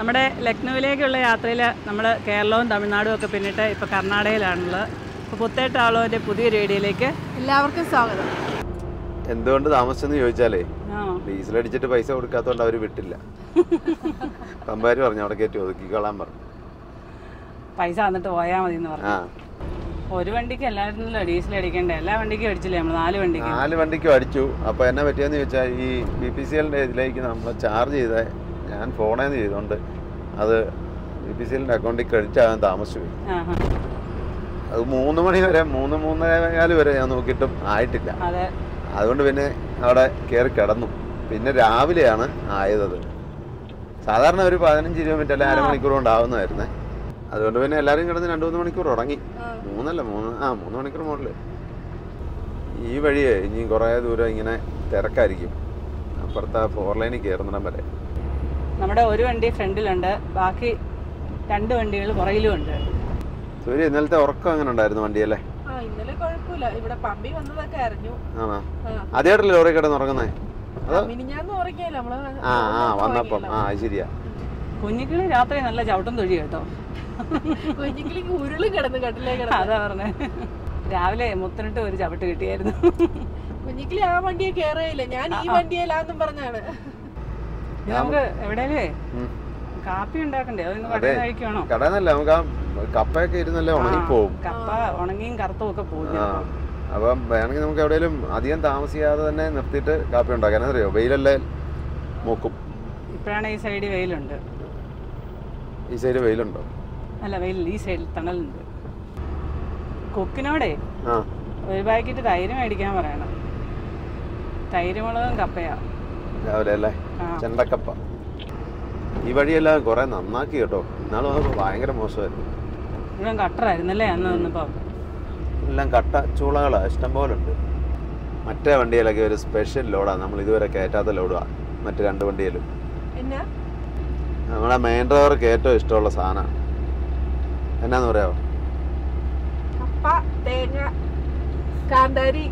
നമ്മുടെ ലക്നൗവിലേക്കുള്ള യാത്രയിൽ നമ്മൾ കേരളവും തമിഴ്നാടും ഒക്കെ പിന്നിട്ട് ഇപ്പോൾ കർണാടകയിലാണുള്ളത് അപ്പോൾ പുത്തേട്ടാളോൻ്റെ പുതിയൊരു വീഡിയോയിലേക്ക് എല്ലാവർക്കും സ്വാഗതം എന്തുകൊണ്ട് താമസിച്ചെന്ന് ചോദിച്ചാലേ ആ ഡീസൽ അടിച്ചിട്ട് പൈസ കൊടുക്കാത്തതുകൊണ്ട് അവർ വിട്ടില്ല പമ്പാര് പറഞ്ഞു അവിടെ കയറ്റി ഒതുക്കിക്കോളാൻ പറഞ്ഞു പൈസ വന്നിട്ട് പോയാൽ മതി എന്ന് പറഞ്ഞു ആ ഒരു വണ്ടിക്ക് എല്ലാവരും ഡീസൽ അടിക്കണ്ടേ എല്ലാ വണ്ടിക്കും അടിച്ചില്ലേ നമ്മൾ നാല് വണ്ടിക്ക് നാല് വണ്ടിക്കും അടിച്ചു അപ്പോൾ എന്നാ പറ്റിയെന്ന് ചോദിച്ചാൽ ഈ ബി പി സി എല്ലിൻ്റെ ഇതിലേക്ക് നമ്മൾ ചാർജ് ചെയ്ത ഞാൻ ഫോണിൽ നിന്ന് ചെയ്തുകൊണ്ട് അത് ബി പി സി എല്ലിൻ്റെ അക്കൗണ്ടിൽ ക്രെഡിറ്റ് ആകാൻ താമസിച്ചു പോയി ആ ആ. അത് മൂന്ന് മണി വരെ മൂന്ന് മൂന്നേകാല് വരെ ഞാൻ നോക്കിയിട്ടും ആയിട്ടില്ല അതെ അതുകൊണ്ട് പിന്നെ അവിടെ കയറി കിടന്നു പിന്നെ രാവിലെയാണ് ആയത് സാധാരണ ഒരു പതിനഞ്ച് ഇരുപത് മിനിറ്റ് അല്ലെങ്കിൽ അരമണിക്കൂർ കൊണ്ടാവുന്നതായിരുന്നേ അതുകൊണ്ട് പിന്നെ എല്ലാവരും കിടന്ന് രണ്ട് മൂന്ന് മണിക്കൂർ ഉറങ്ങി മൂന്നല്ല മൂന്ന് ആ മൂന്ന് മണിക്കൂർ മുകളിൽ ഈ വഴിയേ ഇനി കുറേ ദൂരം ഇങ്ങനെ തിരക്കായിരിക്കും അപ്പുറത്തെ ഫോർ ലൈനിൽ കയറുന്നിടം വരെ നമ്മുടെ ഒരു വണ്ടി ഫ്രണ്ടിലുണ്ട് ബാക്കി രണ്ട് വണ്ടികൾ പുറകിലും ഉണ്ട് സൂര്യ ഇന്നലത്തെ ഉറക്കം അങ്ങനെ ഉണ്ടായിരുന്നു വണ്ടിയല്ലേ ആ ഇന്നലെ കുഴപ്പമില്ല ഇവിടെ പമ്പി വന്നതൊക്കെ അറിഞ്ഞു ആണോ ആ. അതേട്ടല്ലേ ലോറി കിടന്ന് ഉറങ്ങുന്നേ അതോ മിനിഞ്ഞാന്ന് ഉറങ്ങിയല്ലോ നമ്മള് ആ ആ വന്നപ്പം ആ അത് ശരിയാ കുഞ്ഞിക്കിളി രാത്രി നല്ല ചവിട്ടും തൊഴി കേട്ടോ കുഞ്ഞിക്കിളിക്ക് ഉരുള് കിടന്ന് കട്ടിലേ കിടന്ന് അതാ പറഞ്ഞേ രാവിലെ മുത്തനിട്ട് ഒരു ചവിട്ട് കിട്ടിയായിരുന്നു കുഞ്ഞിക്കിളി ആ വണ്ടിയെ കേറിയില്ല ഞാൻ ഈ വണ്ടിയിലാന്നും പറഞ്ഞാണ് ഇത് നമുക്ക് എവിടെയല്ലേ ഉം. കാപ്പി ഉണ്ടാക്കണ്ടേ അതൊന്ന് അതെ. കടയിൽ കഴിക്കണോ കടന്നല്ല നമുക്ക് ആ കപ്പയൊക്കെ ഇരുന്നല്ലേ ഉണങ്ങിപ്പോവും കപ്പ ഉണങ്ങിയും കറുത്തും ഒക്കെ പോകും ആ അപ്പം വേണമെങ്കിൽ നമുക്ക് എവിടെയെങ്കിലും അധികം താമസിയാതെ തന്നെ നിർത്തിയിട്ട് കാപ്പി ഉണ്ടാക്കാൻ അറിയോ വെയിലല്ലേ മൂക്കും ഇപ്പോഴാണ് ഈ സൈഡിൽ വെയിലുണ്ട് ഈ സൈഡ് വെയിലുണ്ടോ അല്ല വെയിലില്ല ഈ സൈഡിൽ തണലുണ്ട് കൊക്കിനോടെ ആ ഒരു പാക്കറ്റ് തൈര് മേടിക്കാൻ പറയണം തൈര് മുളകും കപ്പയാ രാവിലെ അല്ലേ ആ ചെണ്ടക്കപ്പ ഈ വഴിയെല്ലാം കുറെ നന്നാക്കി കേട്ടോ ഇന്നാൾ വന്നപ്പോൾ ഭയങ്കര മോശമായിരുന്നു മുഴുവൻ കട്ടറായിരുന്നല്ലേ അന്ന് വന്നപ്പോൾ എല്ലാം കട്ട ചൂളകളാ ഇഷ്ടം പോലെ ഉണ്ട് മറ്റേ വണ്ടിയിലൊക്കെ ഒരു സ്പെഷ്യൽ ലോഡാണ് നമ്മൾ ഇതുവരെ കയറ്റാത്ത ലോഡാണ് മറ്റു രണ്ട് വണ്ടിയിലും എന്നാ നമ്മുടെ മെയിൻ ഡ്രൈവർക്ക് ഏറ്റവും ഇഷ്ടമുള്ള സാധനമാണ് എന്നാന്ന് പറയാമോ കപ്പ തേങ്ങ കാന്താരി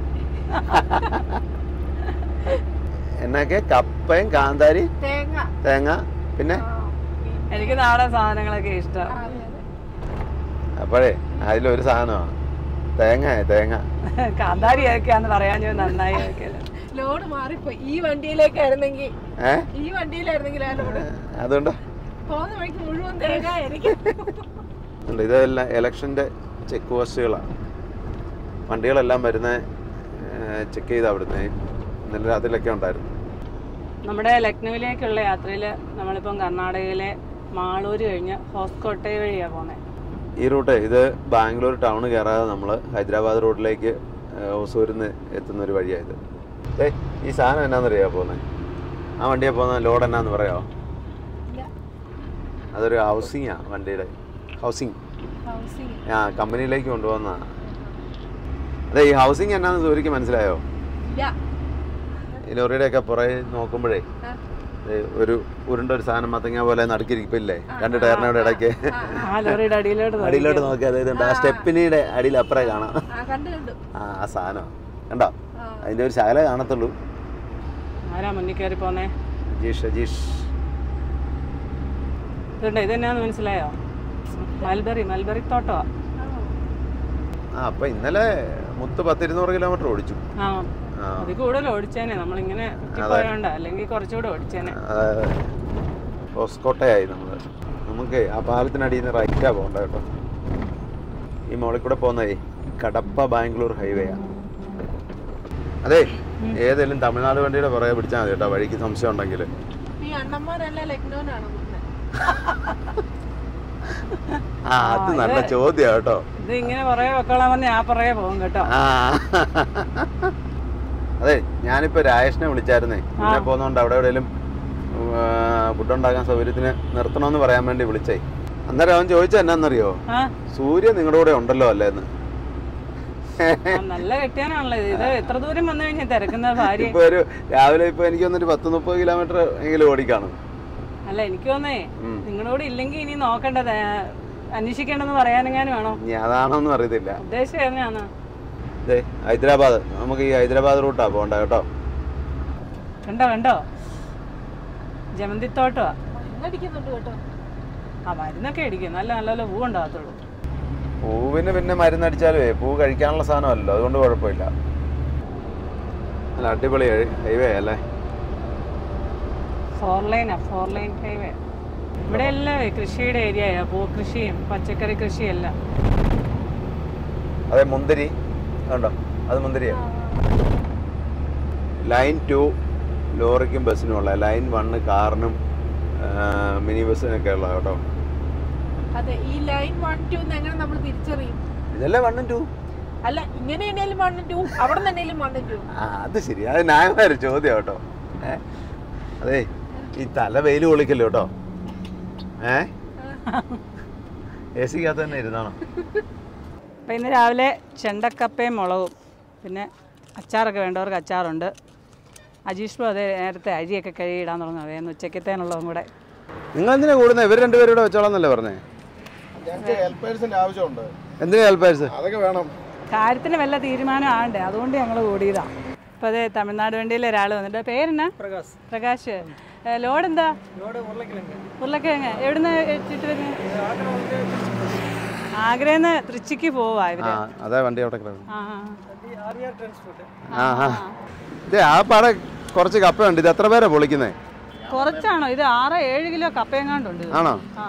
എന്നൊക്കെ കപ്പയും കാന്താരി തേങ്ങ തേങ്ങ പിന്നെ ആ, പിന്നെ- എനിക്ക് നാടൻ സാധനങ്ങളൊക്കെ ഇഷ്ടം ആ, അതെ, അതെ. അപ്പോഴേ അതിലൊരു സാധനമാണ് തേങ്ങ തേങ്ങ കാന്താരി ഒക്കെയാന്ന് പറയാൻ ഞാൻ നന്നായി ഒക്കെയല്ലേ ലോഡ് മാറിപ്പോയി ഈ വണ്ടിയിലേക്കായിരുന്നെങ്കിൽ ഏ ഈ വണ്ടിയിലായിരുന്നെങ്കിൽ ആ ലോഡ് അതുകൊണ്ട് പോകുന്ന വഴിക്ക് മുഴുവൻ തേങ്ങ എനിക്ക് ഉണ്ട് ഇതെല്ലാം ഇലക്ഷൻ്റെ ചെക്ക് പോസ്റ്റുകളാണ് വണ്ടികളെല്ലാം വരുന്ന ചെക്ക് ചെയ്ത് അവിടുന്ന് ഇന്നലെ രാത്രിയിലൊക്കെ ഉണ്ടായിരുന്നു നമ്മുടെ ലക്നൗവിലേക്കുള്ള യാത്രയിൽ നമ്മളിപ്പം കർണാടകയിലെ മാളൂര് കഴിഞ്ഞ് ഹോസ്കോട്ടെ വഴിയാണ് പോണേ ഈ റൂട്ട് ഇത് ബാംഗ്ലൂർ ടൗൺ കയറാതെ നമ്മൾ ഹൈദരാബാദ് റോഡിലേക്ക് ഹൊസൂരിൽ നിന്ന് എത്തുന്ന ഒരു വഴിയായത് ഏ ഈ സാധനം എന്നാന്നറിയാ പോകുന്നത് ആ വണ്ടിയെ പോകുന്ന ലോഡ് എന്നാന്ന് പറയാമോ ഇല്ല. അതൊരു ഹൗസിങ്ങാണ് വണ്ടിയുടെ ഹൗസിങ് ഹൗസിങ് ആ കമ്പനിയിലേക്ക് കൊണ്ടുപോകുന്ന അതെ ഈ ഹൗസിങ് എന്നാന്ന് സൂര്യക്ക് മനസ്സിലായോ ഇല്ല ഈ ലോറിയുടെയൊക്കെ പുറകെ നോക്കുമ്പോഴേ ആ. ദേ ഒരു ഉരുണ്ട ഒരു സാധനം മത്തങ്ങ പോലെ നടുക്കിരിക്കില്ലേ രണ്ട് ടയറിനോട് ഇടയ്ക്ക് ആ ലോറിയുടെ അടിയിലോട്ട് നോക്കി. അടിയിലോട്ട് നോക്കിയാൽ അതായത് ആ സ്റ്റെപ്പിനിയുടെ അടിയിൽ അപ്പുറം കാണാം ആ കണ്ടു കണ്ടു ആ ആ സാധനം കണ്ടോ ആ അതിന്റെ ഒരു ശകലേ കാണത്തുള്ളൂ ആരാ മുന്നിൽ കയറി പോന്നേ അജീഷ് അജീഷ് ഇതുണ്ട് ഇതെന്നാന്ന് മനസ്സിലായോ മൽബറി മൽബറി തോട്ടമാ ആ അപ്പൊ ഇന്നലെ മുത്ത് പത്തിരുന്നൂറ് കിലോമീറ്റർ ഓടിച്ചു ആ ആ അതിൽ കൂടുതൽ ഓടിച്ചേനെ നമ്മളിങ്ങനെ പോയോണ്ട അല്ലെങ്കിൽ കുറച്ചുകൂടെ ഓടിച്ചേനെ അതായത് ഹോസ്കോട്ടയായി നമ്മള് നമുക്ക് ആ പാലത്തിനടിയിൽ നിന്ന് റൈറ്റാ പോകണ്ട കേട്ടോ ഈ മോളിൽ കൂടെ പോകുന്നേ കടപ്പ ബാംഗ്ലൂർ ഹൈവേയാ അതെ ഏതെങ്കിലും തമിഴ്നാട് വണ്ടിയുടെ പുറകെ പിടിച്ചാൽ മതി കേട്ടോ വഴിക്ക് സംശയം ഉണ്ടെങ്കിൽ ഈ അണ്ണന്മാരെല്ലാം ലക്നൌനാണ് പോകുന്നത് ആ അത് നല്ല ചോദ്യം കേട്ടോ ഇത് ഇങ്ങനെ പുറകെ വെക്കോളാൻ പറഞ്ഞ ആ പുറകെ പോകും കേട്ടോ ആ അതെ ഞാനിപ്പോ രാജേഷിനെ വിളിച്ചായിരുന്നേ പിന്നെ പോകുന്നോണ്ട് അവിടെ എവിടെയെങ്കിലും ഫുഡ് ഉണ്ടാക്കാൻ സൗകര്യത്തിന് നിർത്തണമെന്ന് പറയാൻ വേണ്ടി വിളിച്ചേ അന്നേരം അവൻ ചോദിച്ചത് എന്നാന്നറിയോ ആ സൂര്യ നിങ്ങളുടെ കൂടെ ഉണ്ടല്ലോ അല്ലേന്ന് ആ, നല്ല കെട്ടിയാനാണല്ലോ ഇത് ഇത് എത്ര ദൂരം വന്നു കഴിഞ്ഞാൽ തിരക്കുന്ന ഭാര്യ ഇപ്പൊ ഒരു രാവിലെ ഇപ്പൊ എനിക്ക് വന്നിട്ട് പത്ത് മുപ്പത് കിലോമീറ്റർ എങ്കിലും ഓടിക്കാണും അല്ല എനിക്ക് തോന്നേ ഉം. നിങ്ങളോട് ഇല്ലെങ്കിൽ ഇനി നോക്കണ്ടത് അന്വേഷിക്കേണ്ടെന്ന് പറയാനെങ്ങാനും വേണോ ഇനി അതാണോന്നും അറിയത്തില്ല ഉദ്ദേശം എങ്ങനെയാണ് ദേ ഹൈദരാബാദ് നമുക്ക് ഈ ഹൈദരാബാദ് റൂട്ടാ പോകണ്ട കേട്ടോ കണ്ടോ കണ്ടോ ജമന്തിത്തോട്ടമാ മരുന്നടിക്കുന്നുണ്ട് കേട്ടോ ആ മരുന്നൊക്കെ അടിക്കും നല്ല നല്ല പൂ ഉണ്ടാകത്തുള്ളൂ പൂവിന് പിന്നെ മരുന്നടിച്ചാലുവേ പൂ കഴിക്കാനുള്ള സാധനമല്ലോ അതുകൊണ്ട് കുഴപ്പമില്ല നല്ല അടിപൊളി ഹൈവേ അല്ലേ ഫോർ ലൈനാ ഫോർ ലൈൻ ഹൈവേ ഇവിടെ എല്ലാം കൃഷിയുടെ ഏരിയയാണ് പൂ കൃഷിയും പച്ചക്കറി കൃഷിയെല്ലാം അതെ മുന്തിരി അതുണ്ടോ അത് മുന്തിരിയാ ലൈൻ ടു ലോറിക്കും ബസ്സിനും ഉള്ള ലൈൻ വണ്ണ് കാറിനും മിനി ബസ്സിനൊക്കെ ഉള്ള കേട്ടോ അതെ ഈ ലൈൻ വൺ ടു എങ്ങനെ നമ്മൾ തിരിച്ചറിയും ഇതല്ലേ വണ്ണും ടു അല്ല ഇങ്ങനെ എണ്ണേലും വൺ ടു അവിടെ നിന്ന് എണ്ണേലും വൺ ടു ആ അത് ശരി അത് ന്യായമായൊരു ചോദ്യം കേട്ടോ ഏ അതെ ഈ തല വെയിൽ കൊള്ളിക്കല്ലോ കേട്ടോ ഏ എ സിക്കകത്ത് തന്നെ ഇരുന്നാണോ അപ്പോൾ ഇന്ന് രാവിലെ ചെണ്ടക്കപ്പയും മുളകും പിന്നെ അച്ചാറൊക്കെ വേണ്ടവർക്ക് അച്ചാറുണ്ട് അജീഷും അതേ നേരത്തെ അരിയൊക്കെ കഴുകിയിടാൻ തുടങ്ങും അതേന്ന് ഉച്ചക്കത്തേനുള്ളതും കൂടെ നിങ്ങൾ എന്തിനാ കൂടുന്നത് ഇവർ രണ്ടുപേരും ഇവിടെ വെച്ചോളാന്നല്ലേ പറഞ്ഞേ ഞങ്ങൾക്ക് ഹെൽപ്പേഴ്സിന്റെ ആവശ്യമുണ്ട് എന്തിനാ ഹെൽപ്പേഴ്സ് അതൊക്കെ വേണം കാര്യത്തിന് വല്ല തീരുമാനം ആണ്ടേ അതുകൊണ്ട് ഞങ്ങൾ കൂടിയതാണ് അപ്പോൾ അതേ തമിഴ്നാട് വണ്ടിയിലെ ഒരാൾ വന്നിട്ട് പേരെന്നാ പ്രകാശ് പ്രകാശ് ഏ, ലോഡ് എന്താ ഉരുളക്കിഴങ്ങ് എവിടുന്ന് എത്തിയിട്ട് വരുന്നത് ആഗ്രഹന്ന് തൃച്ചിക്ക് പോവാ ആ ഇവര് അതെ വണ്ടി അവിടെ കിടക്കുന്നു ആ ആ ആ ഇത് ആ പാടെ കുറച്ച് കപ്പയുണ്ട് ഇത് എത്ര പേരാ പൊളിക്കുന്നേ കുറച്ചാണോ ഇത് ആറ് ഏഴ് കിലോ കപ്പയെങ്ങാണ്ടുണ്ട് ഇത്. ആണോ ആ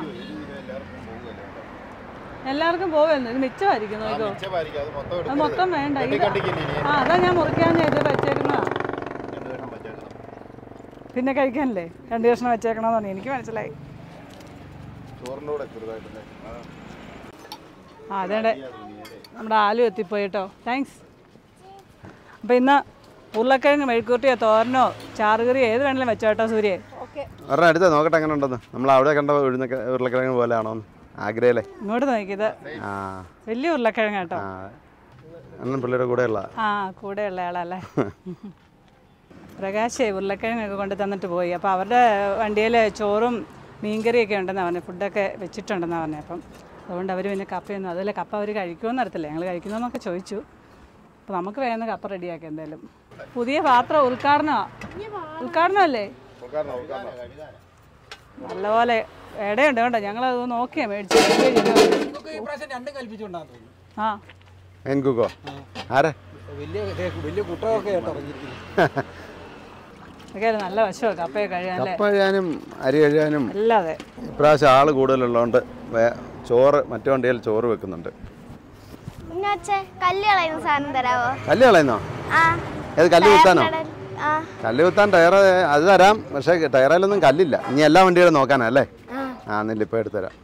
എല്ലാവർക്കും പോവുന്നു ഇത് മിച്ചമായിരിക്കും നോക്കോ മിച്ചമായിരിക്കും അത് മൊത്തം അത് എടുക്കരുത്. മൊത്തം വേണ്ട ഇത് വെട്ടിക്കണ്ടിക്ക് ഇനി ഇനി ആ അതാ ഞാൻ മുറിക്കാൻ ഇത് വെച്ചേക്കുന്ന രണ്ട് കഷ്ണം വെച്ചേക്കണം. പിന്നെ കഴിക്കാനല്ലേ രണ്ട് കഷ്ണം വെച്ചേക്കണമെന്ന് പറഞ്ഞു എനിക്ക് മനസ്സിലായി ചോറിന്റെ കൂടെ ചെറുതായിട്ടല്ലേ ആ. ആ അതേടെ നമ്മുടെ ആലു എത്തിപ്പോയി കേട്ടോ താങ്ക്സ് അപ്പോൾ ഇന്ന് ഉരുളക്കിഴങ്ങ് മെഴുക്കൂട്ടിയോ തോരനോ ചാറുകറിയോ ഏത് വേണമെങ്കിലും വെച്ചോ കേട്ടോ സൂര്യ ഓക്കെ ഒരെണ്ണം എടുത്ത് നോക്കട്ടെ എങ്ങനെ ഉണ്ടെന്ന് നമ്മൾ അവിടെ കണ്ട ഉഴുന്ന ഉരുളക്കിഴങ്ങ് പോലെ ആണോ ആഗ്രഹല്ലേ ഇങ്ങോട്ട് നോക്കിയത് ആ വലിയ ഉരുളക്കിഴങ്ങ് കേട്ടോ ആ അണ്ണൻ പിള്ളേരുടെ കൂടെയുള്ള ആ കൂടെയുള്ള ആളല്ലേ പ്രകാശേ ഉരുളക്കിഴങ്ങൊക്കെ കൊണ്ട് തന്നിട്ട് പോയി അപ്പോൾ അവരുടെ വണ്ടിയിൽ ചോറും മീൻകറിയൊക്കെ ഉണ്ടെന്നാണ് പറഞ്ഞത് ഫുഡൊക്കെ വെച്ചിട്ടുണ്ടെന്നാണ് പറഞ്ഞത് അപ്പം അതുകൊണ്ട് അവർ പിന്നെ കപ്പയൊന്നും അതിൽ കപ്പ അവർ കഴിക്കുമെന്ന് അറിയത്തില്ല ഞങ്ങൾ കഴിക്കുന്നതെന്നൊക്കെ ചോദിച്ചു അപ്പോൾ നമുക്ക് വേഗം കപ്പ റെഡിയാക്കി എന്തായാലും പുതിയ പാത്രം ഉദ്ഘാടനമാണ് ഉദ്ഘാടനമല്ലേ ഉൾക്കാരണം, ഉൾക്കാരണം. നല്ലപോലെ ഇടയുണ്ട് കേട്ടോ ഞങ്ങളത് നോക്കിയാ മേടിച്ചു ഈ പ്രാവശ്യം രണ്ടും കൽപ്പിച്ചുകൊണ്ടാന്ന് തോന്നുന്നു ആ എൻകുക്കോ ആരെ വലിയ ദേ വലിയ കുട്ടമൊക്കെ കേട്ടോ ഇറങ്ങിയിരിക്കുന്നത് ഒക്കെ നല്ല വശമാണ് കപ്പയൊക്കെ കഴിയാനല്ലേ കപ്പ കഴിയാനും അരി കഴിയാനും അല്ലാതെ ഇപ്രാവശ്യം ആൾ കൂടുതലുള്ളതുകൊണ്ട് വേ- ചോറ് മറ്റു വണ്ടിയിൽ ചോറ് വെക്കുന്നുണ്ട് പിന്നെ വെച്ചേ കല്ല് കളയുന്ന സാധനം തരാവോ കല്ല് കളയുന്നോ ആ ഏത് കല്ല് കുത്താനോ ടയറിനിടയിൽ. ആ കല്ല് കുത്താൻ ടയർ അത് തരാം പക്ഷേ ടയറിലൊന്നും കല്ലില്ല ഇനി എല്ലാ വണ്ടികളും നോക്കാനാ അല്ലേ ആ. ആ എന്നില്ല ഇപ്പോൾ എടുത്തുതരാം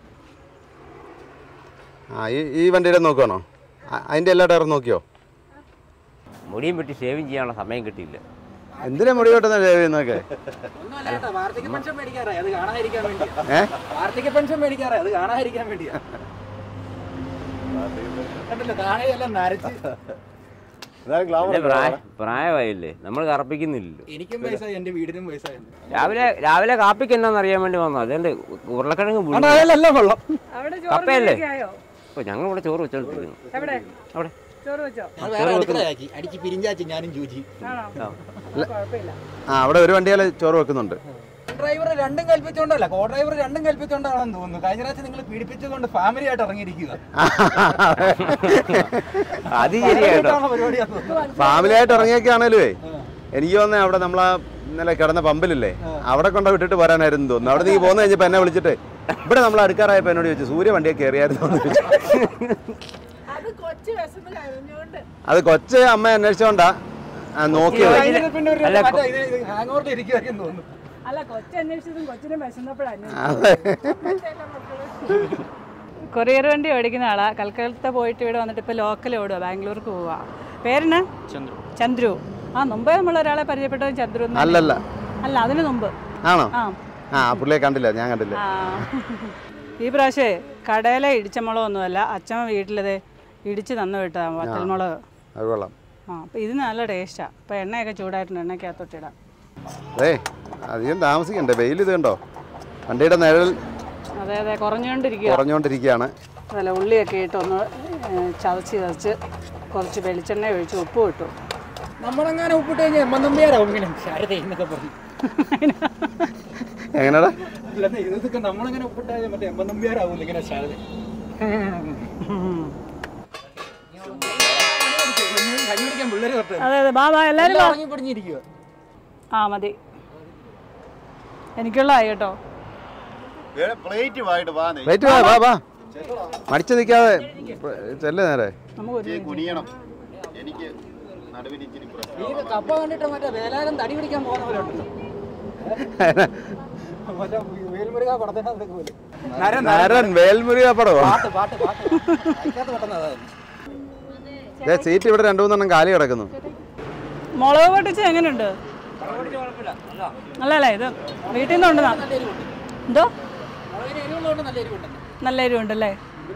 ആ ഈ ഈ വണ്ടിയുടെ നോക്കുവാണോ ആ- അതിൻ്റെ എല്ലാ ടയറും നോക്കിയോ മുടിയും വെട്ടി ഷേവിങ് ചെയ്യാനുള്ള സമയം കിട്ടിയില്ല എന്തിനാ മുടി വെട്ടുന്ന ചെയ്യുന്നൊക്കെ ഒന്നുമല്ല ചേട്ടാ വാർദ്ധക്യ പെൻഷൻ മേടിക്കാറായി അത് കാണാതിരിക്കാൻ വേണ്ടിയാ ഏ വാർദ്ധക്യ പെൻഷൻ മേടിക്കാറായി അത് കാണാതിരിക്കാൻ വേണ്ടിയാ കണ്ടില്ലേ താഴെയെല്ലാം നരച്ച് എൻ്റെ പ്രായ പ്രായമായില്ലേ നമ്മൾ കറപ്പിക്കുന്നില്ലല്ലോ എനിക്കും വയസ്സായി എന്റെ വീടിനും വയസ്സായി രാവിലെ രാവിലെ കാപ്പിക്ക് എന്താണെന്ന് അറിയാൻ വേണ്ടി വന്നു അതുകൊണ്ട് ഉരുളക്കിഴങ്ങ് പുഴുങ്ങി. അതെല്ലാം വെള്ളം അവിടെ കപ്പയല്ലേ? ചോറ് ആയോ ഓ ഞങ്ങൾ ഇവിടെ ചോറ് വെച്ചോണ്ടിരിക്കുന്നു എവിടെ അവിടെ ചോറ് വെച്ചോ ഞാൻ വേറെ അടുക്കളയാക്കി അടിച്ച് പിരിഞ്ചാച്ചി ഞാനും ജൂജി ആണോ ആ. കുഴപ്പമില്ല ആ അവിടെ ഒരു വണ്ടിയിൽ ചോറ് വെക്കുന്നുണ്ട് ഡ്രൈവർ രണ്ടും കൽപ്പിച്ചോണ്ടല്ല കോ ഡ്രൈവർ രണ്ടും കൽപ്പിച്ചോണ്ടാണെന്ന് തോന്നുന്നു കഴിഞ്ഞ പ്രാവശ്യം നിങ്ങൾ പീഡിപ്പിച്ചതുകൊണ്ട് ഫാമിലി ആയിട്ട് ഇറങ്ങിയിരിക്കുക അത് ശരിയാട്ടോ പരിപാടിയാന്ന് തോന്നുന്നു ഫാമിലി ആയിട്ട് ഇറങ്ങിയൊക്കെയാണേലുവേ എനിക്ക് തോന്നുന്നത് അവിടെ നമ്മളാ ഇന്നലെ കിടന്ന പമ്പിലില്ലേ അവിടെ കൊണ്ട് വിട്ടിട്ട് വരാനായിരുന്നു തോന്നുന്നു അവിടെ നീ പോന്നു കഴിഞ്ഞപ്പോൾ എന്നെ വിളിച്ചിട്ട് ഇവിടെ നമ്മൾ അടുക്കാറായപ്പോൾ എന്നോട് ചോദിച്ചു സൂര്യ വണ്ടിയൊക്കെ കയറിയായിരുന്നു എന്ന് ചോദിച്ചു അത് കൊച്ചു വിശന്ന് കരഞ്ഞോണ്ട് അത് കൊച്ച് അമ്മ അന്വേഷിച്ചോണ്ടാ ആ, നോക്കിയത് കഴിഞ്ഞ പിന്നെ ഒരു അല്ല, മറ്റേ ഇത് ഹാങ് ഓവറിൽ ഇരിക്കുമായിരിക്കും തോന്നുന്നു അല്ല കൊച്ചന്വേഷിച്ചതും കൊച്ചിനും വിശന്നപ്പോഴാണ് അതെ കൊറിയർ വണ്ടി ഓടിക്കുന്ന ആളാ കൽക്കത്ത പോയിട്ട് ഇവിടെ വന്നിട്ട് ഇപ്പോൾ ലോക്കൽ ഓടുക ബാംഗ്ലൂർക്ക് പോവാ പേരെന്നാ ചന്ദ്രു ആ മുമ്പേ നമ്മൾ ഒരാളെ പരിചയപ്പെട്ടത് ചന്ദ്രു എന്ന് അല്ലല്ല അല്ല അതിന് മുമ്പ് ആണോ ആ ആ പുള്ളിയെ കണ്ടില്ല ഞാൻ കണ്ടില്ല ആ ഈ പ്രാവശ്യമേ കടയിലെ ഇടിച്ച മുളകൊന്നുമല്ല അച്ഛമ്മ വീട്ടിലത് ഇടിച്ച് തന്നു വിട്ടാ വറ്റൽമുളക് അത് കൊള്ളാം ആ അപ്പോൾ ഇത് നല്ല ടേസ്റ്റാണ് അപ്പോൾ എണ്ണയൊക്കെ ചൂടായിട്ടുണ്ട് എണ്ണയ്ക്കകത്തോട്ടിടാം അതെ അധികം താമസിക്കണ്ടേ വെയിൽ ഇത് കണ്ടോ വണ്ടിയുടെ നിഴൽ അതെ അതെ കുറഞ്ഞുകൊണ്ടിരിക്കുക കുറഞ്ഞുകൊണ്ടിരിക്കുകയാണ് അതല്ല ഉള്ളിയൊക്കെ ഇട്ട് ഒന്ന് ഏ, ചതച്ച് ചതച്ച് കുറച്ച് വെളിച്ചെണ്ണ ഒഴിച്ച് ഉപ്പ് ഇട്ടു നമ്മളെങ്ങനെ ഉപ്പിട്ട് കഴിഞ്ഞാൽ എമ്മന്തമ്പിയാരാവും ഇങ്ങനെ ശാരദ എന്നൊക്കെ പറഞ്ഞു എങ്ങനെടാ അല്ലെന്നേ ഇതൊക്കെ നമ്മളിങ്ങനെ ഒപ്പിട്ടാൽ മറ്റേ എം എൻ നമ്പ്യാരാവൂല ഇങ്ങനെ ശാരദ കഞ്ഞി കുടിക്കാൻ പിള്ളേര് തൊട്ട് അതെ അതെ ബാ ബാ എല്ലാവരും വാ. ഉറങ്ങി പിടിഞ്ഞിരിക്കുക ആ മതി എനിക്കുള്ള ആയി കേട്ടോ പ്ലേറ്റ് വായിട്ട് വാ നീ. റേറ്റ് വാ വാ വാ മടിച്ചു നിൽക്കാതെ ചെല്ലേ നേരെ നമുക്ക് ഒരു ഇച്ചിരി കുനിയണം എനിക്ക് നടുവിന് ഇച്ചിരി പ്രശ്നം ഈ കപ്പ കണ്ടിട്ട് മറ്റേ വേലാലം തടി പിടിക്കാൻ പോകുന്ന പോലെ ഉണ്ടല്ലോ മറ്റേ വേൽമുരുക പടത്തിനകത്ത് പോലെ നരൻ നരൻ വേൽമുരുക പടവോ പാട്ട് പാട്ട് പാട്ട് അതിനകത്ത് പെട്ടെന്ന് അതായിരുന്നു ദേ സീറ്റ് ഇവിടെ രണ്ടു മൂന്നെണ്ണം കാലി കിടക്കുന്നു മുളക് പൊട്ടിച്ച് എങ്ങനെയുണ്ട് നല്ലല്ലേ ഇത് വീട്ടിൽ നിന്ന് കൊണ്ടുവന്നാ എന്തോ മുളകിന് എരിവുള്ളതുകൊണ്ട് നല്ല എരിവുണ്ട് നല്ല എരിവുണ്ടല്ലേ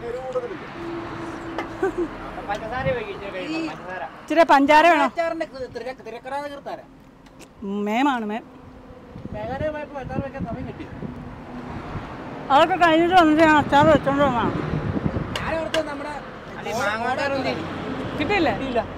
ഇച്ചിരി പഞ്ചാര വേണോ അച്ചാറിന്റെ തിരക്കറാതെ കീർത്താരാ മേമാണ് മേം മേഘാലയമായപ്പോൾ അച്ചാർ വെക്കാൻ സമയം കിട്ടി അതൊക്കെ കഴിഞ്ഞിട്ട് വന്നിട്ട് ഞാൻ അച്ചാർ വെച്ചോണ്ട് വന്നാ ഞാൻ ഓർത്തത് നമ്മുടെ കിട്ടിയില്ലേ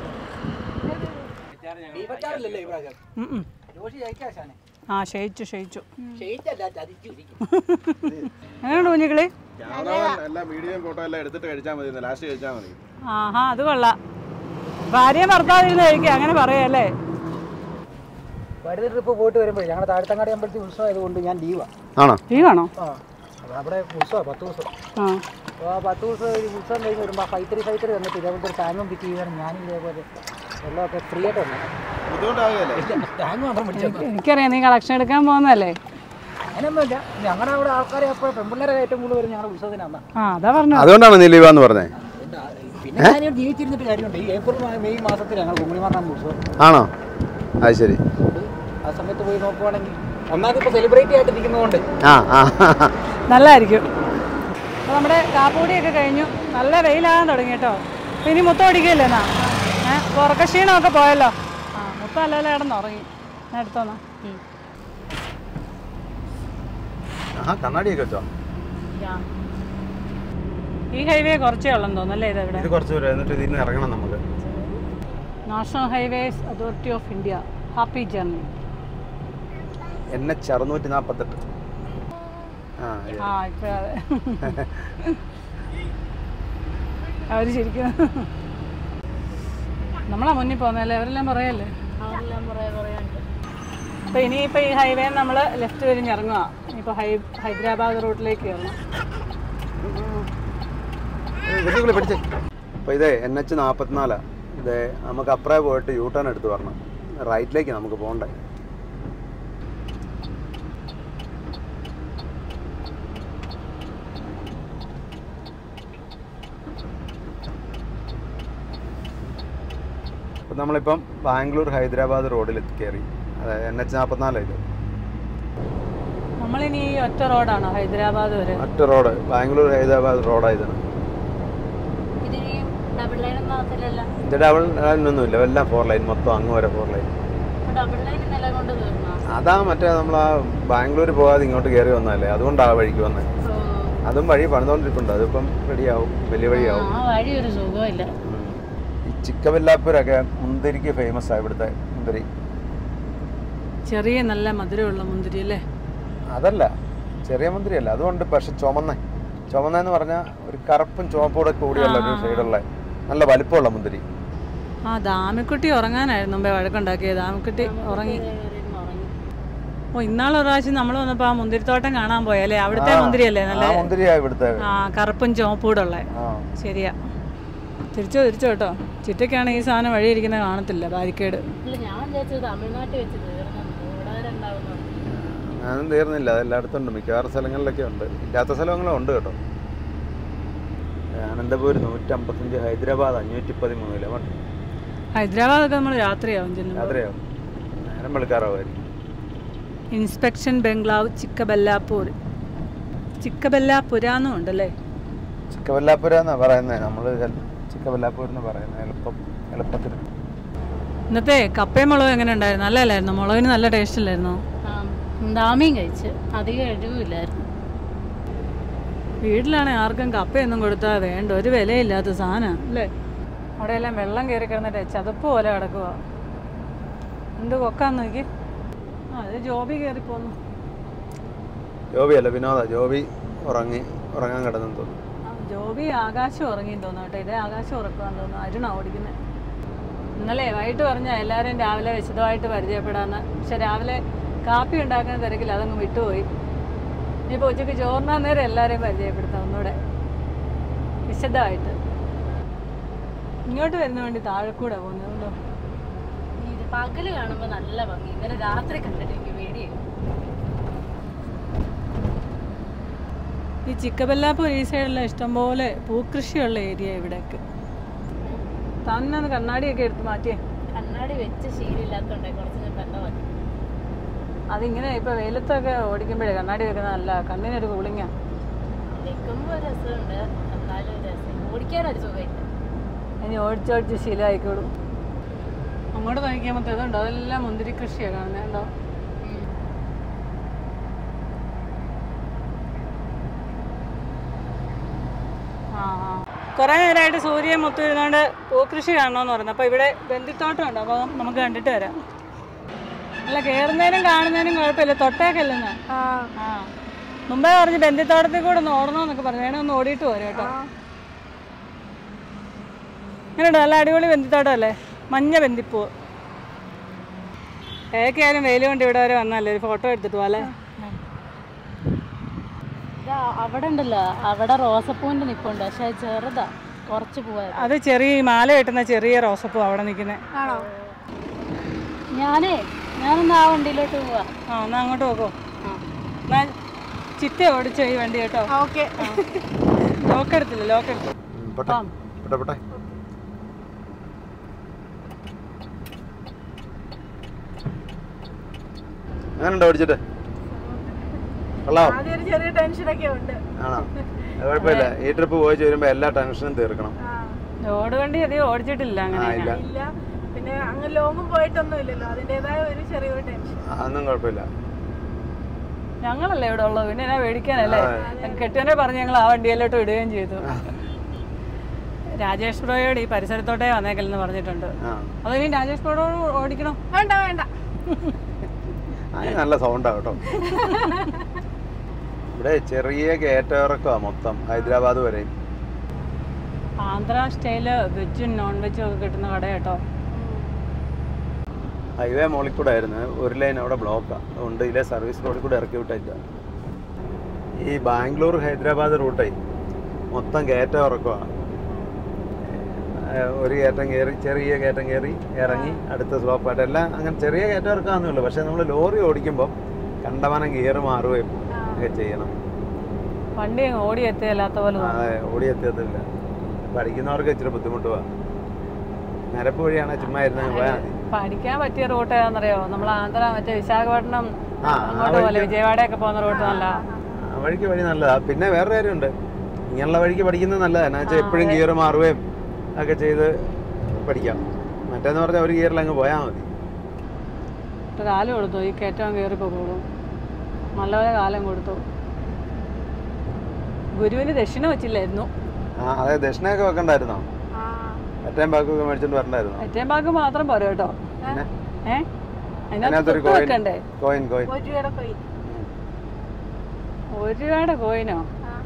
ബീഫ് അച്ചാറില്ലല്ലോ ഈ പ്രാവശ്യം ഉം, ഉം. ജോഷി ജയിക്കാ ശാനെ ആ ക്ഷയിച്ചു ക്ഷയിച്ചു ക്ഷയിച്ചല്ല ചതിച്ചു എങ്ങനെയുണ്ട് കുഞ്ഞിക്കിളി ക്യാമറമാൻ എല്ലാം വീഡിയോയും ഫോട്ടോ എല്ലാം എടുത്തിട്ട് കഴിച്ചാൽ മതി ലാസ്റ്റ് കഴിച്ചാൽ മതി ആഹാ അത് കൊള്ളാം ഭാര്യയും ഭർത്താവിരുന്ന് കഴിക്കുക അങ്ങനെ പറയല്ലേ വഴുതി ട്രിപ്പ് പോയിട്ട് വരുമ്പോഴേ ഞങ്ങളുടെ താഴത്തങ്ങാടി അമ്പലത്തിൽ ഉത്സവം ആയതുകൊണ്ട് ഞാൻ ലീവാ ആണോ ലീവാണോ ആ അപ്പൊ അവിടെ ഉത്സവം പത്ത് ദിവസം ആ അപ്പോൾ ആ പത്ത് ദിവസം ഒരു ഉത്സവം കഴിഞ്ഞ് വരുമ്പോൾ ഫൈവ് ത്രീ ഫൈവ് ത്രീ വന്നിട്ട് ഇതേപോലത്തെ ഒരു ടാങ്കും പിക്ക് ചെയ്യാൻ ഞാനും ഇതേപോലെ വെള്ളമൊക്കെ ഫ്രീ ആയിട്ട് വന്നു ബുദ്ധിമുട്ടാകുകയല്ലേ ടാങ്ക് മാത്രം പിടിച്ചു എനിക്കറിയാം നീ കളക്ഷൻ എടുക്കാൻ പോകുന്നതല്ലേ അങ്ങനെയൊന്നുമില്ല ഞങ്ങളുടെ അവിടെ ആൾക്കാരെ അപ്പോൾ പെൺപിള്ളേരെ ഏറ്റവും കൂടുതൽ വരും ഞങ്ങളുടെ ഉത്സവത്തിനാണ് ആ അതാ പറഞ്ഞു അതുകൊണ്ടാണ് നീ ലീവാന്ന് പറഞ്ഞേ പിന്നെ ഞാൻ ജീവിച്ചിരുന്നിട്ട് കാര്യമുണ്ട് ഈ ഏപ്രിൽ മാ- മെയ് മാസത്തിൽ ഞങ്ങൾ കുമ്മിണിമാറാണ് ഉത്സവം ആണോ അത് ശരി ആ സമയത്ത് പോയി നോക്കുവാണെങ്കിൽ ഒന്നാമത് ഇപ്പോൾ സെലിബ്രേറ്റ് ആയിട്ടിരിക്കുന്നതുകൊണ്ട് ആ ആ നല്ലതായിരിക്കും അപ്പോൾ നമ്മുടെ കാപ്പൂടിയൊക്കെ കഴിഞ്ഞു നല്ല വെയിലാകാൻ തുടങ്ങി കേട്ടോ അപ്പോൾ ഇനി മുത്തം അടിക്കില്ലേ എന്നാ ഏഹ് ഉറക്കക്ഷീണമൊക്കെ പോയല്ലോ ആ മുത്തം അല്ലല്ലോ കിടന്ന് ഉറങ്ങി ഞാൻ എടുത്തോന്നാ ഉം. ആ കണ്ണാടിയൊക്കെ വെച്ചോ ഈ ഹൈവേ കുറച്ചേ ഉള്ളെന്ന് തോന്നുന്നല്ലേ ഇത് ഇവിടെ ഇത് കുറച്ച് ദൂരം എന്നിട്ട് ഇതിൽ നിന്ന് ഇറങ്ങണം നമുക്ക് national highways authority of India happy journey N H അറുന്നൂറ്റി നാൽപ്പത്തെട്ട് ആ ഇത്. ആ ഇപ്പോഴതെ അവർ ശരിക്കും നമ്മളാ മുന്നിൽ പോകുന്നല്ലേ അവരെല്ലാം പറയല്ലേ അപ്പോൾ ഇനിയിപ്പോൾ ഈ ഹൈവേ നമ്മൾ ലെഫ്റ്റ് തിരിഞ്ഞ് ഇറങ്ങുക ഇപ്പോൾ ഹൈ ഹൈദരാബാദ് റൂട്ടിലേക്ക് കയറണം വെട്ടിക്കുള്ളി പിടിച്ചേ അപ്പോൾ ഇതേ എൻ എച്ച് നാൽപ്പത്തിനാലാ ഇതേ നമുക്ക് അപ്പുറേ പോയിട്ട് യൂ ടേൺ എടുത്ത് വരണം റൈറ്റിലേക്ക് നമുക്ക് പോകണ്ടേ അപ്പം നമ്മളിപ്പം ബാംഗ്ലൂർ ഹൈദരാബാദ് റോഡിൽ കയറി അതെ എൻ എച്ച് നാൽപ്പത്തിനാലായത് നമ്മളിനി ഈ ഒറ്റ റോഡാണോ ഹൈദരാബാദ് വരെ മറ്റു റോഡ് ബാംഗ്ലൂർ ഹൈദരാബാദ് റോഡായതാണ് ഡബിൾ ലൈൻ ഒന്നും ആകത്തില്ലല്ലോ ഇത് ഡബിൾ ലൈനൊന്നുമില്ല എല്ലാം ഫോർ ലൈൻ മൊത്തം അങ്ങ് വരെ ഫോർ ലൈൻ ഡബിൾ ലൈൻ നില കൊണ്ട് തീർന്നോ അതാ മറ്റേ നമ്മൾ ആ ബാംഗ്ലൂർ പോകാതെ ഇങ്ങോട്ട് കയറി വന്നതല്ലേ അതുകൊണ്ടാ ആ വഴിക്ക് വന്നത് അതും വഴി പണിതുകൊണ്ടിരിപ്പുണ്ട് അതിപ്പം റെഡിയാവും വലിയ വഴിയാവും ആ വഴി ഒരു സുഖമില്ല ഉം. ഈ ചിക്കബല്ലാപ്പൂരൊക്കെ മുന്തിരിക്ക് ഫേമസ് ആ ഇവിടുത്തെ മുന്തിരി ചെറിയ നല്ല മധുരമുള്ള മുന്തിരി അല്ലേ അതല്ല ചെറിയ മുന്തിരി അല്ല അതുകൊണ്ട് പക്ഷെ ചുമന്ന ചുമന്നെന്ന് പറഞ്ഞാൽ ഒരു കറുപ്പും ചുവപ്പൂടെ കൂടിയുള്ള ഒരു സൈഡുള്ള നല്ല വലിപ്പമുള്ള മുന്തിരി ആ ദാമിക്കുട്ടി ഉറങ്ങാനായിരുന്നു മുമ്പേ വഴക്കുണ്ടാക്കിയത് ദാമിക്കുട്ടി ഉറങ്ങി ഓ ഇന്നാളെ ഒരു പ്രാവശ്യം നമ്മൾ വന്നപ്പോൾ ആ മുന്തിരിത്തോട്ടം കാണാൻ പോയല്ലേ അവിടുത്തെ ആ, മുന്തിരിയല്ലേ നല്ല ആ മുന്തിരിയാ ഇവിടുത്തെ ആ കറുപ്പും ചുവപ്പൂടുള്ള ആ ശരിയാ തിരിച്ചോ തിരിച്ചോ കേട്ടോ ചിറ്റയ്ക്കാണ് ഈ സാധനം വഴിയിരിക്കുന്നത് കാണത്തില്ല ബാരിക്കേഡ് ഇല്ല ഞാൻ വിചാരിച്ചത് തമിഴ്നാട്ടിൽ വെച്ച് തീർന്നു ഇവിടെ വരെ ഉണ്ടാവുന്നു ഞാനും തീർന്നില്ല അതെല്ലായിടത്തും ഉണ്ട് മിക്കവാറും സ്ഥലങ്ങളിലൊക്കെ ഉണ്ട് ഇല്ലാത്ത സ്ഥലങ്ങളും ഉണ്ട് കേട്ടോ അനന്തപൂർ നൂറ്റമ്പത്തഞ്ച് ഹൈദരാബാദ് അഞ്ഞൂറ്റി പതിമൂന്ന് കിലോമീറ്റർ ഹൈദരാബാദൊക്കെ നമ്മൾ രാത്രിയാവും ചെല്ലുമ്പോൾ യാത്രയാവും നേരം വെളുക്കാറാവുമായിരിക്കും ഇൻസ്പെക്ഷൻ ബംഗ്ലാവ് ചിക്കബല്ലാപ്പൂർ ചിക്കബല്ലാപുര എന്നും ഉണ്ടല്ലേ ചിക്കബല്ലാപ്പൂര എന്നാ പറയുന്നത് നമ്മൾ ചിക്കബല്ലാപ്പൂർ എന്ന് പറയുന്നത് എളുപ്പം എളുപ്പത്തിന് ഇന്നത്തെ കപ്പയും മുളകും എങ്ങനെ ഉണ്ടായിരുന്നു നല്ലതല്ലായിരുന്നു മുളകിന് നല്ല ടേസ്റ്റ് അല്ലായിരുന്നു ദാമിയും കഴിച്ച് അധികം എരിവില്ലായിരുന്നു വീട്ടിലാണെങ്കിൽ ആർക്കും കപ്പയൊന്നും കൊടുത്താൽ വേണ്ട ഒരു വിലയില്ലാത്ത സാധനം അല്ലേ അവിടെയെല്ലാം വെള്ളം കയറി കിടന്നിട്ട് ചതപ്പ് പോലെ കിടക്കുക എന്ത് കൊക്കാന്ന് നോക്കി ആ അത് ജോബി കയറി പോന്നു ജോബി അല്ല വിനോദ ജോബി ഉറങ്ങി ഉറങ്ങാൻ കിടന്നെന്ന് തോന്നുന്നു ആ, ജോബി ആകാശം ഉറങ്ങി തോന്നുന്നു കേട്ടോ ഇതേ ആകാശം ഉറക്കുവാന്ന് തോന്നുന്നു അരുണ ഓടിക്കുന്നത് ഇന്നലെ വൈകിട്ട് പറഞ്ഞ എല്ലാവരും രാവിലെ വിശദമായിട്ട് പരിചയപ്പെടാന്ന് പക്ഷെ രാവിലെ കാപ്പി ഉണ്ടാക്കുന്ന തിരക്കിൽ അതങ്ങ് വിട്ടുപോയി ഇനിയിപ്പോൾ ഉച്ചയ്ക്ക് ചോറിനാൻ നേരം എല്ലാവരെയും പരിചയപ്പെടുത്താം ഒന്നുകൂടെ വിശദമായിട്ട് ഇങ്ങോട്ട് വരുന്ന വേണ്ടി താഴെ കൂടെ പോകുന്നുണ്ടോ ഇത് പകല് കാണുമ്പോ നല്ല ഭംഗി ഇന്നലെ രാത്രി കണ്ടിട്ട് എനിക്ക് പേടിയായി ഈ ചിക്കബല്ലാപ്പൂർ ഈ സൈഡിലുള്ള ഇഷ്ടംപോലെ പൂക്കൃഷിയുള്ള ഏരിയ ഇവിടെയൊക്കെ തന്നെ ഒന്ന് കണ്ണാടിയൊക്കെ എടുത്ത് മാറ്റിയേ കണ്ണാടി വെച്ച് ശീലമില്ലാത്തോണ്ടേ കുറച്ച് ഞാൻ തന്നെ മതി അതിങ്ങനെ ഇപ്പൊ വെയിലത്തൊക്കെ ഓടിക്കുമ്പോഴേ കണ്ണാടി വെക്കുന്ന നല്ല കണ്ണിനൊരു കൂളിങ്ങാ നിൽക്കുമ്പോ ഒരു രസമുണ്ട് എന്നാലും ഒരു രസം ഓടിക്കാനൊരു സുഖമില്ല ഇനി ഓടിച്ചോടിച്ച് ശീലമായിക്കോളും അങ്ങോട്ട് നോക്കിയാൽ മൊത്തം ഇതുണ്ടോ അതെല്ലാം മുന്തിരി കൃഷിയാണ് കാണുന്നത് ഉണ്ടോ ആ ആ കുറേ നേരമായിട്ട് സൂര്യൻ മൊത്തം ഇരുന്നുകൊണ്ട് പൂക്കൃഷി കാണണമെന്ന് പറഞ്ഞു അപ്പോൾ ഇവിടെ ബന്ദിത്തോട്ടം ഉണ്ട് അപ്പോൾ നമുക്ക് കണ്ടിട്ട് വരാം അല്ല കയറുന്നതിനും കാണുന്നതിനും കുഴപ്പമില്ല തൊട്ടേക്കല്ലെന്ന് ആ ആ മുമ്പേ പറഞ്ഞ് ബന്ദിത്തോട്ടത്തിൽ കൂടെ ഒന്ന് ഓടണമെന്നൊക്കെ പറഞ്ഞു വേണേ ഒന്ന് ഓടിയിട്ട് പോരും കേട്ടോ എങ്ങനെയുണ്ട് നല്ല അടിപൊളി ബന്ദിത്തോട്ടം അല്ലേ മഞ്ഞ ബന്ദിപ്പൂ ഏതൊക്കെയായാലും വെയിൽ കൊണ്ട് ഇവിടെ വരെ വന്നല്ലേ ഒരു ഫോട്ടോ എടുത്തിട്ട് പോവാ അല്ലേ ഇതാ അവിടെ ഉണ്ടല്ലോ അവിടെ റോസപ്പൂവിന്റെ നിപ്പുണ്ട് പക്ഷെ അത് ചെറുതാ കുറച്ച് പോയത് അത് ചെറിയ ഈ മാല കെട്ടുന്ന ചെറിയ റോസപ്പൂ അവിടെ നിൽക്കുന്നത് ആണോ ഞാനേ ഞാനൊന്ന് ആ വണ്ടിയിലോട്ട് പോവാ ആ എന്നാ അങ്ങോട്ട് പോക്കോ എന്നാ ചിറ്റ ഓടിച്ചോ ഈ വണ്ടി കേട്ടോ ഓക്കെ ലോക്ക് എടുത്തില്ല ലോക്ക് എടുത്തു ഉം, പോട്ടെ പോട്ടെ പോട്ടെ അങ്ങനെയുണ്ടോ ഓടിച്ചിട്ട് കൊള്ളാം ആദ്യം ഒരു ചെറിയ ടെൻഷനൊക്കെ ഉണ്ട് ആണോ അത് കുഴപ്പമില്ല ഈ ട്രിപ്പ് പോയി വരുമ്പോൾ എല്ലാ ടെൻഷനും തീർക്കണം ലോഡ് വണ്ടി അധികം ഓടിച്ചിട്ടില്ല ആ അങ്ങനെ ഇല്ല ഇല്ല പിന്നെ അങ്ങ് ലോങ്ങും പോയിട്ടൊന്നും ഇല്ലല്ലോ അതിൻ്റെതായ ഒരു ചെറിയൊരു ടെൻഷൻ അതൊന്നും കുഴപ്പമില്ല ഞങ്ങളല്ലേ ഇവിടെ ഉള്ളത് പിന്നെ എന്നാ മേടിക്കാനല്ലേ കെട്ടുവനെ പറഞ്ഞ് ഞങ്ങൾ ആ വണ്ടിയിലോട്ട് വിടുകയും ചെയ്തു രാജേഷ് ബ്രോയോട് ഈ പരിസരത്തോട്ടേ വന്നേക്കല്ലെന്ന് പറഞ്ഞിട്ടുണ്ട് ആ അതിനി രാജേഷ് ബ്രോയോട് ഓടിക്കണോ വേണ്ട വേണ്ട അതിന് നല്ല സൗണ്ടാ കേട്ടോ ഇവിടെ ചെറിയ കയറ്റമിറക്കമാണ് മൊത്തം ഹൈദരാബാദ് വരെയും ആന്ധ്ര സ്റ്റൈല് വെജും നോൺ വെജും ഒക്കെ കിട്ടുന്ന കട കേട്ടോ ഹൈവേ മുകളിൽ കൂടെ ആയിരുന്നു ഒരു ലൈൻ അവിടെ ബ്ലോക്കാണ് അതുകൊണ്ട് ഇതിലെ സർവീസ് റോഡിൽ കൂടെ ഇറക്കി വിട്ടില്ല ഈ ബാംഗ്ലൂർ ഹൈദരാബാദ് റൂട്ടേ മൊത്തം കയറ്റം ഇറക്കമാണ് ഒരു കയറ്റം കയറി ചെറിയ കയറ്റം കയറി ഇറങ്ങി അടുത്ത സ്ലോപ്പായിട്ട് എല്ലാം അങ്ങനെ ചെറിയ കയറ്റം ഇറക്കാന്നേ ഉള്ളൂ പക്ഷേ നമ്മൾ ലോറി ഓടിക്കുമ്പോൾ കണ്ടമാനം ഗിയർ മാറുകയും ഒക്കെ ചെയ്യണം വണ്ടി അങ്ങ് ഓടി എത്തിയല്ലാത്ത പോലെ തോന്നും. അതെ ഓടി എത്തിയത്തില്ല പഠിക്കുന്നവർക്ക് ഇച്ചിരി ബുദ്ധിമുട്ടുവാ നിരപ്പ് വഴിയാണ് ചുമ്മാ ഇരുന്ന് പോയാൽ മതി പഠിക്കാൻ പറ്റിയ റൂട്ട് ഏതാണെന്നറിയോ നമ്മൾ ആന്ധ്ര മറ്റേ വിശാഖപട്ടണം ആ, ആ അങ്ങോട്ട് പോലെ വഴിക്ക് വിജയവാഡയൊക്കെ പോകുന്ന റൂട്ട് നല്ല ആ വഴിക്ക് വഴി നല്ലതാ പിന്നെ വേറെ കാര്യമുണ്ട് ഇങ്ങനെയുള്ള വഴിക്ക് പഠിക്കുന്നത് നല്ലതാണ് എന്നാ വെച്ചാൽ എപ്പോഴും ഗിയർ മാറുകയും ഒക്കെ ചെയ്ത് പഠിക്കാം മറ്റേന്ന് പറഞ്ഞാൽ ഒരു ഗിയറിൽ അങ്ങ് പോയാൽ മതി ഇട്ട് കാലം കൊടുത്തു ഈ കയറ്റം കയറി പോകുള്ളൂ നല്ലപോലെ കാലം കൊടുത്തു ഗുരുവിന് ദക്ഷിണ വെച്ചില്ലായിരുന്നു ആ അതെ ദക്ഷിണയൊക്കെ വെക്കണ്ടായിരുന്നോ മറ്റേ ബാക്കൊക്കെ മേടിച്ചോണ്ട് വരണ്ടായിരുന്നോ ഏറ്റവും ഭാഗം മാത്രം പോരാ കേട്ടോ പിന്നെ ഏ അതിനകത്ത് അതിനകത്തൊരു തൊട്ട് കോയിൻ വെക്കണ്ടേ കോയിൻ കോയിൻ ഒരു രൂപയുടെ പോയി ഒരു രൂപയുടെ കോയിനോ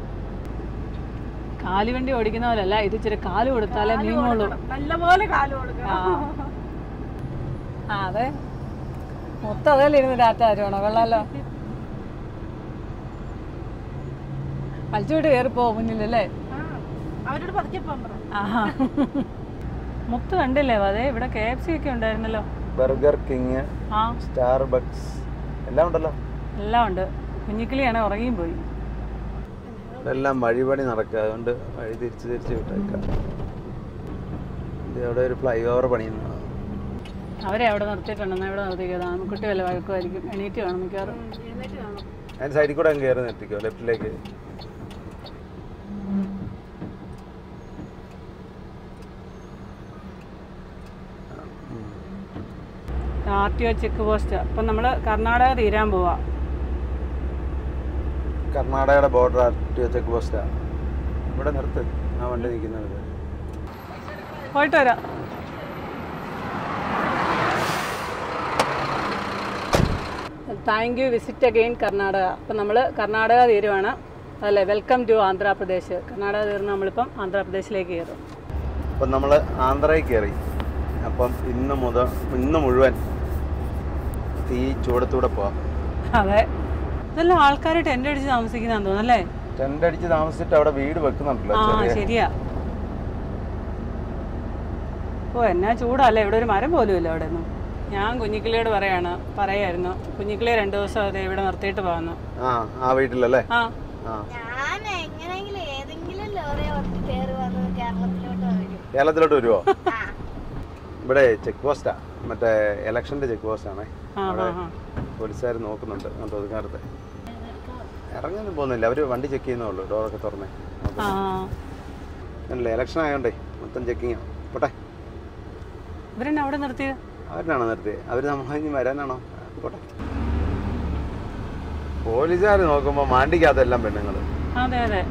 കാലുവണ്ടി ഓടിക്കുന്ന പോലല്ല ഇത് ഇച്ചിരി കാല് കൊടുത്താലേ നീങ്ങുള്ളൂ നല്ലപോലെ കാല് കൊടുക്കണം ആ ആ അതെ മൊത്തം അതല്ലേ ഇരുന്ന് ടാറ്റ ആരുവാണോ കൊള്ളാലോ വലിച്ചുവിട്ട് കയറിപ്പോ മുന്നിലല്ലേ ആ, അവരോട് പതുക്കെ പോകാൻ പറ ആഹാ മുത്ത് കണ്ടില്ലേ അതെ ഇവിടെ കെ എഫ് സി ഒക്കെ ഉണ്ടായിരുന്നല്ലോ ബർഗർ കിങ് ആ സ്റ്റാർ ബക്സ് എല്ലാം ഉണ്ടല്ലോ എല്ലാം ഉണ്ട് കുഞ്ഞിക്കിളിയാണെ ഉറങ്ങിയും പോയി ഇതെല്ലാം വഴിപണി നടക്കുക അതുകൊണ്ട് വഴി തിരിച്ച് തിരിച്ച് വിട്ടേക്കാം ഇത് അവിടെ ഒരു ഫ്ലൈ ഓവർ പണിയുന്നു അവരെ അവിടെ നിർത്തിയിട്ടുണ്ടെന്ന് ഇവിടെ നിർത്തിക്കത് ആൺകുട്ടി വല്ല വഴക്കുമായിരിക്കും എണീറ്റ് കാണും മിക്കവാറും എഴുന്നേറ്റ് കാണും അതിന് സൈഡിൽ കൂടെ അങ്ങ് കയറി നിർത്തിക്കോ ലെഫ്റ്റിലേക്ക് R T O check post അപ്പം നമ്മൾ കർണാടക തീരാൻ പോവാ കർണാടകയുടെ ബോർഡർ ആർ ടി ചെക്ക് പോസ്റ്റാ ഇവിടെ നിർത്ത് ആ വണ്ടി നിൽക്കുന്നത് പോയിട്ട് വരാം thank you visit again Karnataka അപ്പം നമ്മൾ കർണാടക തീരുവാണ് അതല്ലേ വെൽക്കം ടു ആന്ധ്രാപ്രദേശ് കർണാടക തീർന്ന് നമ്മളിപ്പം ആന്ധ്രാപ്രദേശിലേക്ക് കയറും അപ്പം നമ്മൾ ആന്ധ്രയിൽ കയറി അപ്പം ഇന്ന് മുതൽ ഇന്ന് മുഴുവൻ ഈ ചൂടത്തൂടെ പോവാം അതെ ഇതെല്ലാം ആൾക്കാർ ടെൻ്റ് അടിച്ച് താമസിക്കുന്നതാന്ന് തോന്നുന്നല്ലേ ടെൻ്റ് അടിച്ച് താമസിച്ചിട്ട് അവിടെ വീട് വെക്കുന്നുണ്ടല്ലോ ആ ചെറിയ ശരിയാ ഓ എന്നാ ചൂടല്ലേ ഇവിടെ ഒരു മരം പോലും ഇല്ല അവിടെ ഒന്നും ഞാൻ കുഞ്ഞിക്കിളിയോട് പറയാണ് പറയായിരുന്നു കുഞ്ഞിക്കിളിയെ രണ്ടു ദിവസം അതെ ഇവിടെ നിർത്തിയിട്ട് പോകുന്നു ആ ആ വീട്ടിലല്ലേ ആ ആ ഞാൻ എങ്ങനെയെങ്കിലും ഏതെങ്കിലും ലോറി വന്ന് കയറി വന്ന് കേരളത്തിലോട്ട് വരും കേരളത്തിലോട്ട് വരുമോ ഇവിടെ ചെക്ക് പോസ്റ്റാ മറ്റേ ഇലക്ഷൻ്റെ ചെക്ക് പോസ്റ്റാണേ ആ അവിടെ ആ പോലീസുകാർ നോക്കുന്നുണ്ട് അങ്ങോട്ട് ഒതുക്കാറത്തെ ഇറങ്ങാനും പോകുന്നില്ല അവർ വണ്ടി ചെക്ക് ചെയ്യുന്നുള്ളൂ ഡോറൊക്കെ തുറന്നേ ആ അല്ലേ ഇലക്ഷൻ ആയതുകൊണ്ടേ മൊത്തം ചെക്കിങ് പോട്ടെ ഇവരെന്നെ അവിടെ നിർത്തിയത് അവരിനാണോ നിർത്തിയത് അവർ നമ്മളിനി വരാനാണോ പോട്ടെ പോലീസുകാർ നോക്കുമ്പോൾ മാണ്ടിക്കകത്തെല്ലാം പെണ്ണുങ്ങൾ അതെ അതെ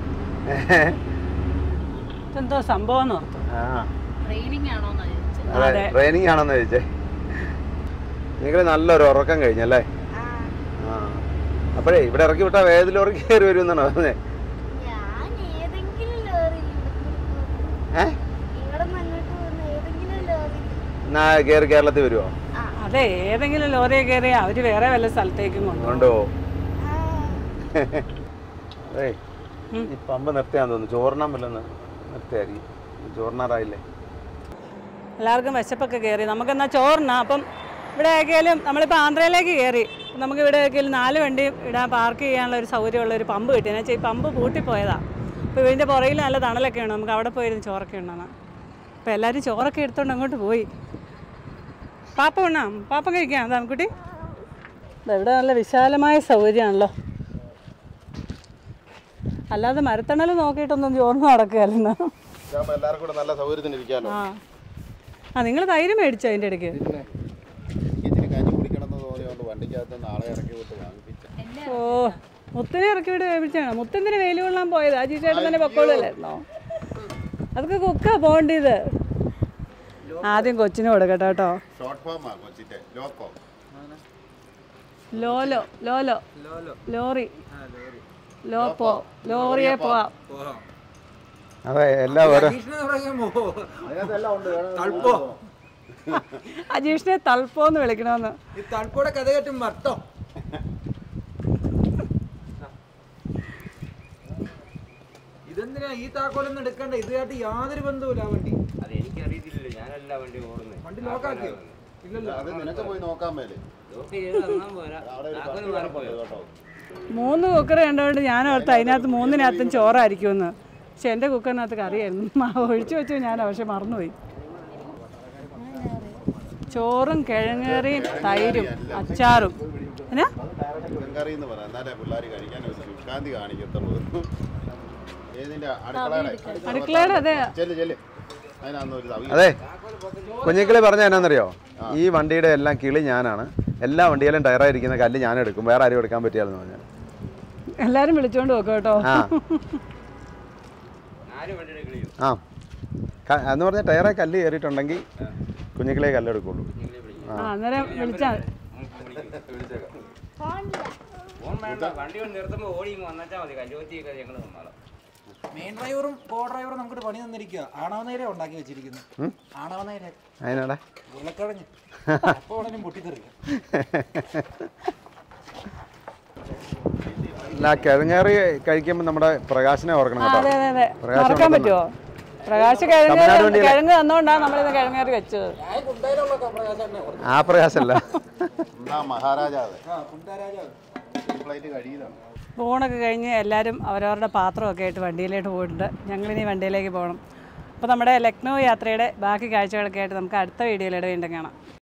ഇതെന്തോ സംഭവം എന്ന് ഓർത്തു ആ ട്രെയിനിങ് ആണോന്നാ ചോദിച്ചത് അതെ അതെ. ട്രെയിനിങ് ആണെന്ന് ചോദിച്ചേ നിങ്ങൾ നല്ലൊരു ഉറക്കം കഴിഞ്ഞല്ലേ ആ ആ അപ്പോഴേ ഇവിടെ ഇറക്കി വിട്ടാൽ വേദിൽ ഉറക്കി കയറി വരും എന്നാണോ പറഞ്ഞേ ഞാൻ ഏതെങ്കിലും ലോറി ഏ ഇവിടെ നിന്ന് അങ്ങോട്ട് പോകുന്ന ഏതെങ്കിലും ലോറി എന്നാ കയറി കേരളത്തിൽ വരുമോ അതെ ഏതെങ്കിലും ലോറിയെ കയറി അവർ വേറെ വല്ല സ്ഥലത്തേക്കും കൊണ്ടുപോകും ഉണ്ടോ ആ അതെ ഈ പമ്പ് നിർത്തിയാന്ന് തോന്നുന്നു ചോറിനാൻ വല്ലെന്ന് നിർത്തിയായിരിക്കും ചോറിനാറായില്ലേ എല്ലാവർക്കും വിശപ്പൊക്കെ കയറി നമുക്കെന്നാ ചോറിനാ അപ്പം ഇവിടെ ആക്കിയാലും നമ്മളിപ്പോൾ ആന്ധ്രയിലേക്ക് കയറി അപ്പം നമുക്ക് ഇവിടെ ആക്കിയാലും നാല് വണ്ടിയും ഇടാൻ പാർക്ക് ചെയ്യാനുള്ള ഒരു സൗകര്യമുള്ള ഒരു പമ്പ് കിട്ടി എന്ന് വെച്ചാൽ ഈ പമ്പ് പൂട്ടിപ്പോയതാണ് അപ്പോൾ ഇതിൻ്റെ പുറകിൽ നല്ല തണലൊക്കെ ഉണ്ട് നമുക്ക് അവിടെ പോയിരുന്ന് ചോറൊക്കെ ഉണ്ടെന്ന് അപ്പോൾ എല്ലാവരും ചോറൊക്കെ എടുത്തുകൊണ്ട് അങ്ങോട്ട് പോയി പാപ്പ ഉണ്ണാം പാപ്പം കഴിക്കാം അതാ കുട്ടി ഇവിടെ നല്ല വിശാലമായ സൗകര്യമാണല്ലോ അല്ലാതെ മരത്തണൽ നോക്കിയിട്ടൊന്നും ചോറിന് നടക്കുകയല്ലെന്ന് ഇതാകുമ്പോൾ എല്ലാവർക്കും കൂടെ നല്ല സൗകര്യത്തിന് ഇരിക്കാമല്ലോ ആ ആ നിങ്ങൾ തൈര് മേടിച്ചോ അതിൻ്റെ ഇടയ്ക്ക് ഇച്ചിരി കഞ്ഞി കുടിക്കണം എന്ന് തോന്നിയോണ്ട് വണ്ടിക്കകത്ത് നാളെ ഇറക്കി വിട്ട് വാങ്ങിപ്പിച്ച ഓ മുത്തിനെ ഇറക്കി വിട്ട് വേവിച്ചാണ് മുത്തെന്തിന് വെയിൽ കൊള്ളാൻ പോയത് ആ ചേച്ചേട്ടൻ തന്നെ പൊക്കോളല്ലായിരുന്നോ അതൊക്കെ കുക്കാ പോകേണ്ടത് ആദ്യം കൊച്ചിന് കൊടുക്കട്ടെ കേട്ടോ ഷോർട്ട് ഫോമാ കൊച്ചിന്റെ ലോ ഫോം ലോലോ ലോലോ ലോറി ലോ പോ ലോറിയെ പോവാം അതെ എല്ലാം ഓരോ തൾപ്പോ അജീഷിനെ തൾപ്പോന്ന് വിളിക്കണമെന്ന് ഈ തൾപ്പോടെ കഥ കേട്ടും മർത്തോ ഇതെന്തിനാ ഈ താക്കോലൊന്നും എടുക്കണ്ട ഇതുമായിട്ട് യാതൊരു ബന്ധവുമില്ല ആ വണ്ടി അത് എനിക്കറിയത്തില്ലല്ലോ ഞാനല്ല വണ്ടി ഓടുന്നത് വണ്ടി ലോക്കാക്കിയോ ഇല്ലല്ലോ അത് നിനക്ക് പോയി നോക്കാൻ മേലെ ലോക്ക് ചെയ്ത് തന്നാൽ പോരാ അവിടെ ഒരു താക്കോല് പത്ത് മാറിപ്പോയോ കേട്ടോ മൂന്ന് കുക്കർ കണ്ടുകൊണ്ട് ഞാൻ ഓർത്ത് അതിനകത്ത് മൂന്നിനകത്തും ചോറായിരിക്കുമെന്ന് പക്ഷെ എൻ്റെ കുക്കറിനകത്ത് കറിയായിരുന്നു മാവ് ഒഴിച്ചു വെച്ചു ഞാൻ പക്ഷെ മറന്നുപോയി ചോറും കിഴങ്ങേറിയും തൈരും അച്ചാറും എന്നാ ചിക്കൻ കറി എന്ന് പറയാം എന്നാലേ പിള്ളേർ കഴിക്കാൻ ഒരു ശുഷ്കാന്തി കാണിക്കത്തുള്ളൂ ഏതിന്റെ അടുക്കളയുടെ അടുക്കളയുടെ അതെ ചെല്ല് ചെല്ല് അതിനകത്ത് ഒരു തവി അതെ കുഞ്ഞിക്കിളി പറഞ്ഞ എന്നാന്നറിയോ ഈ വണ്ടിയുടെ എല്ലാം കിളി ഞാനാണ് എല്ലാ വണ്ടിയിലും ടയറായിരിക്കുന്ന കല്ല് ഞാൻ എടുക്കും വേറെ ആരും എടുക്കാൻ പറ്റിയാലെന്ന് പറഞ്ഞു എല്ലാരും വിളിച്ചോണ്ട് പോക്കോ കേട്ടോ ആ നാല് വണ്ടിയുടെ കിളിയോ ആ ക- എന്ന് പറഞ്ഞാൽ ടയറെ കല്ല് കയറിയിട്ടുണ്ടെങ്കിൽ കുഞ്ഞിക്കിളിയെ കല്ലെടുക്കുള്ളൂ ആ അന്നേരം വിളിച്ചാ ഫോൺ വേണ്ട വണ്ടി കൊണ്ട് നിർത്തുമ്പോൾ ഓടി ഇങ്ങ് വന്നേച്ചാൽ മതി കല്ലുവത്തിയൊക്കെ ഞങ്ങൾ തന്നോളാം മെയിൻ ഡ്രൈവറും കോ ഡ്രൈവറും നമുക്ക് പണി തന്നിരിക്കുക ആണവനേരെ ഉണ്ടാക്കി വെച്ചിരിക്കുന്നു ആണവനേരെ അതിനാടെ ഉരുളക്കിഴഞ്ഞ് അപ്പോൾ ഉടനെ പൊട്ടിത്തെറിക്കും അല്ല കിഴങ്ങേറി കഴിക്കുമ്പോൾ നമ്മുടെ പ്രകാശനെ ഓർക്കണം ആ, അതെ കേട്ടോ അതെ അതെ പ്രകാശം മറക്കാൻ ഉണ്ടെന്ന്. പറ്റുമോ പ്രകാശ് കിഴങ്ങ് തമിഴ്നാട് വണ്ടിയിലെ- കിഴങ്ങ് തന്നോണ്ടാണ് നമ്മളിന്ന് കിഴങ്ങേറി വെച്ചത് ഞാൻ കുണ്ടയിലുള്ള പ്രകാശനെ ആ പ്രകാശമല്ല എന്നാ മഹാരാജാവ് ആ കുണ്ടാരാജാവ് പ്ലേറ്റ് കഴിയതാണ് ഊണൊക്കെ കഴിഞ്ഞ് എല്ലാവരും അവരവരുടെ പാത്രമൊക്കെ ആയിട്ട് വണ്ടിയിലോട്ട് പോയിട്ടുണ്ട് ഞങ്ങളിനി വണ്ടിയിലേക്ക് പോകണം അപ്പോൾ നമ്മുടെ ലക്നൗ യാത്രയുടെ ബാക്കി കാഴ്ചകളൊക്കെ ആയിട്ട് നമുക്ക് അടുത്ത വീഡിയോയിലൂടെ വീണ്ടും കാണാം